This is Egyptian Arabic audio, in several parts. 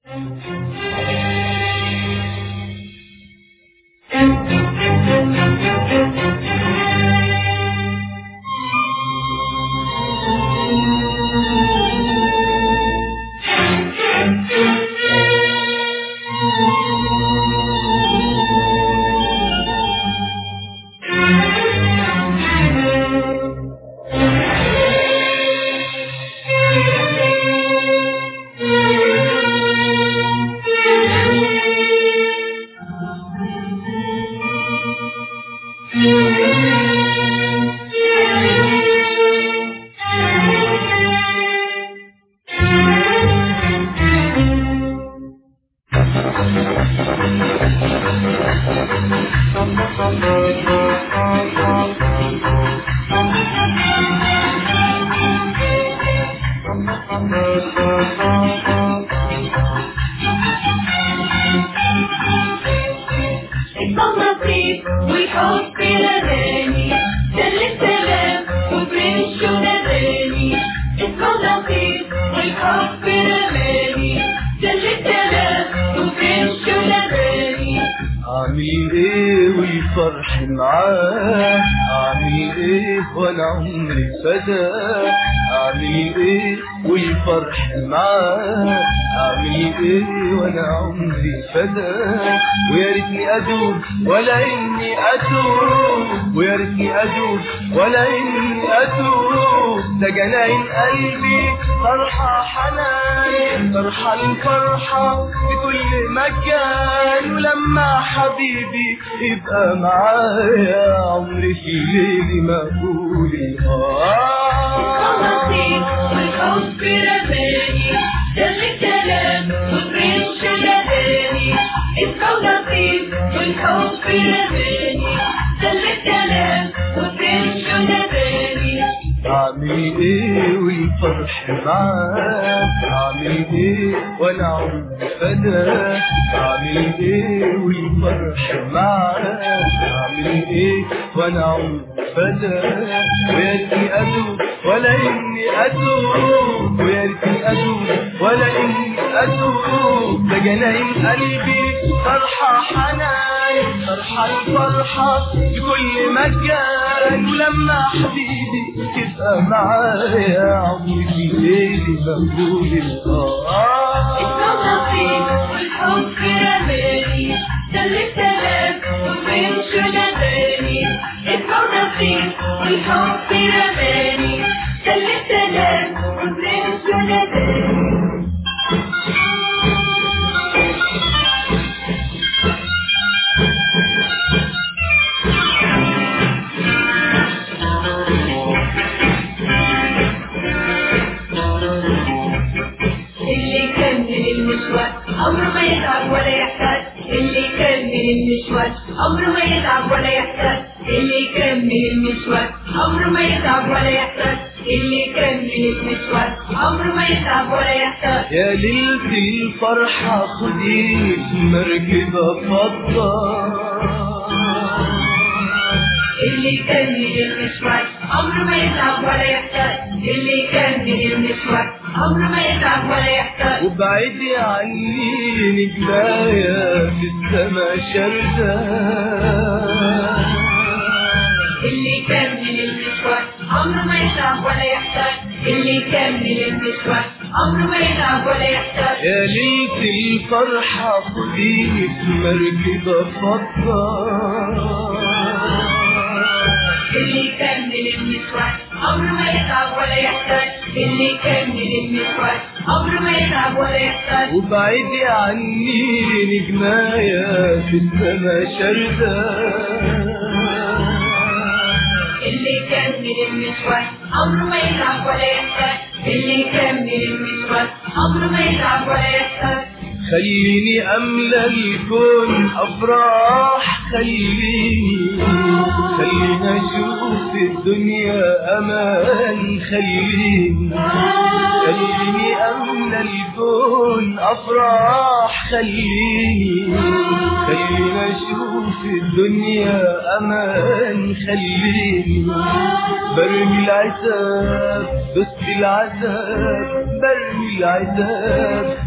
الطماطيم والحب لباني سل السلام وفرنش ونباني الطماطيم والحب لباني سل السلام وفرنش ونباني عامل ايه والفرح معاه عامل ايه وانا عمري فدا عامل ايه والفرح معاه عامل ايه وانا عمري فدا ويا ريتني ادوب ولا اني اتوب ويا ريتني ادوب ولا اني اتوب ده جناين قلبي فرحة حنان فرحة الفرحة في كل مكان ولما حبيبي يبقى معايا عمري في ليلي ما اقول الطماطيم والحب لباني سل السلام وفرنش ونباني الطماطيم والحب لباني سل السلام وفرنش ونباني عامل ايه والفرح معاك عامل ايه وانا عمري فدا عامل ايه والفرح معاك عامل ايه وانا عمري فدا ويا ريتني ادوب ولا اني اتوب ويا ريتني ادوب ولا اني اتوب ده جناين قلبي فرحة حنان فرحة الفرحة في كل مكان ولما حبيبي تبقى معايا عمري في ليلي مقبول الطماطيم والحب لباني سل السلام وفرنش ونباني الطماطيم والحب لباني سل السلام وفرنش ونباني اللي يكمل المشوار عمره ما يتعب ولا يحتاج اللي يكمل المشوار عمره ما يتعب ولا يحتاج اللي يكمل المشوار عمره ما يتعب ولا يحتاج اللي يكمل المشوار عمره ما يتعب ولا يحتاج يا ليلة الفرحة خديني في مركبة فضة اللي يكمل المشوار عمره ما يتعب ولا يحتاج اللي يكمل المشوار عمره ما يتعب ولا يحتاج وبعيدي عني نجمايا في السما شردة اللي يكمل المشوار عمره ما يتعب ولا يحتاج اللي يكمل المشوار عمره ما يتعب ولا يحتاج يا ليلة الفرحة خديني في مركبة فضة اللي يكمل المشوار عمره ما يتعب ولا يحتاج اللي يكمل المشوار عمره ما يتعب ولا يحتاج وبعيدي عني نجمايا في السما شردة اللي يكمل المشوار عمره ما يتعب ولا يحتاج اللي يكمل المشوار عمره ما يتعب ولا يحتاج خليني أملى الكون أفراح خليني خليني أشوف الدنيا أمان خليني خليني أملى الكون أفراح خليني خليني أشوف الدنيا أمان خليني برمي العتاب بس العذاب برمي العتاب بس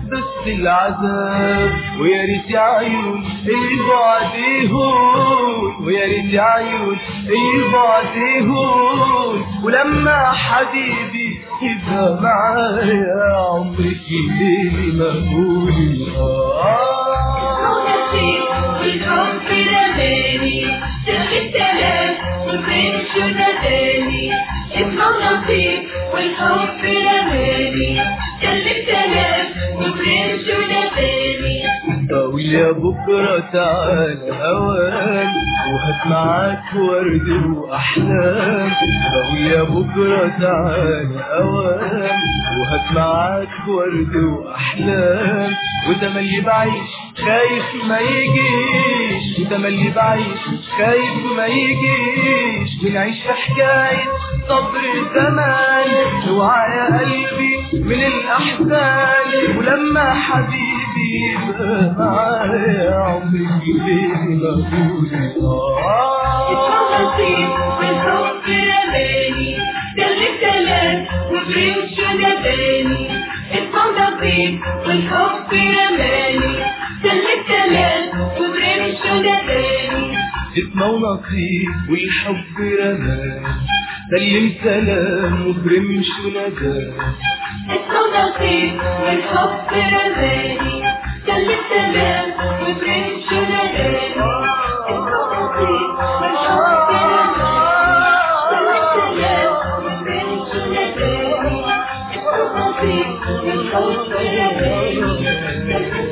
وسط العذاب ويا ريت يا عيون البعد يهون ويا ريت يا عيون البعد يهون ولما حبيبي يبقى معايا عمرك الليل مهول آه نصيب والحب رماني سر السلام وفين شو نداني اسمه نصيب والحب رماني سر السلام وفين شو نداني بقول يا بكرة تعال هوان وهات معاك ورد وأحلام بقول يا بكرة تعال هوان وهات معاك ورد وأحلام وتملي بعيش خايف ما يجيش وتملي بعيش خايف ما يجيش ونعيش في حكاية صبر زمان اوعى يا قلبي من الأحزان ولما حبيبي يبقى معايا عمري الليل مقبول اسمه نصيب والحب رماني سر السلام وفين شو نداني اسمه نصيب والحب رماني سر السلام وفين شو نداني اسمه ونصيب والحب رمان سلم سلام وبرمش وندى اسمه نصيب والحب رماني سل السلام وبرين شو نداني اسمه نصيب والحب رماني سل السلام وبرين شو نداني اسمه نصيب والحب رماني سل